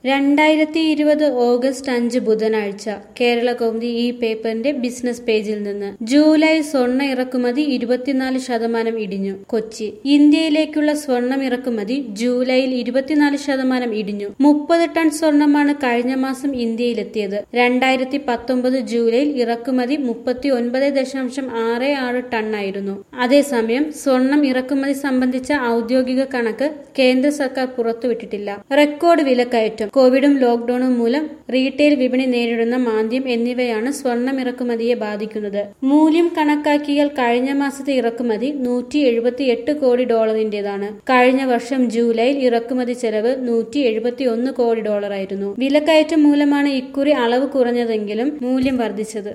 രണ്ടായിരത്തി ഇരുപത് ഓഗസ്റ്റ് അഞ്ച് ബുധനാഴ്ച കേരള കൗമുദി ഈ പേപ്പറിന്റെ ബിസിനസ് പേജിൽ നിന്ന് ജൂലൈ സ്വർണ്ണ ഇറക്കുമതി ഇരുപത്തിനാല് ശതമാനം ഇടിഞ്ഞു കൊച്ചി ഇന്ത്യയിലേക്കുള്ള സ്വർണം ഇറക്കുമതി ജൂലൈയിൽ ഇരുപത്തിനാല് ശതമാനം ഇടിഞ്ഞു മുപ്പത് ടൺ സ്വർണമാണ് കഴിഞ്ഞ മാസം ഇന്ത്യയിലെത്തിയത് രണ്ടായിരത്തി പത്തൊമ്പത് ജൂലൈയിൽ ഇറക്കുമതി മുപ്പത്തി ഒൻപത് ദശാംശം ആറ് ആറ് ടണ്ണായിരുന്നു അതേസമയം സ്വർണം ഇറക്കുമതി സംബന്ധിച്ച ഔദ്യോഗിക കണക്ക് കേന്ദ്ര സർക്കാർ പുറത്തുവിട്ടിട്ടില്ല റെക്കോർഡ് വിലക്കയറ്റം കോവിഡും ലോക്ഡൌണും മൂലം റീറ്റെയിൽ വിപണി നേരിടുന്ന മാന്ദ്യം എന്നിവയാണ് സ്വർണം ഇറക്കുമതിയെ ബാധിക്കുന്നത് മൂല്യം കണക്കാക്കിയാൽ കഴിഞ്ഞ മാസത്തെ ഇറക്കുമതി നൂറ്റി എഴുപത്തി എട്ട് കോടി ഡോളറിന്റേതാണ് കഴിഞ്ഞ വർഷം ജൂലൈയിൽ ഇറക്കുമതി ചെലവ് നൂറ്റി എഴുപത്തി ഒന്ന് കോടി ഡോളറായിരുന്നു വിലക്കയറ്റം മൂലമാണ് ഇക്കുറി അളവ് കുറഞ്ഞതെങ്കിലും മൂല്യം വർദ്ധിച്ചത്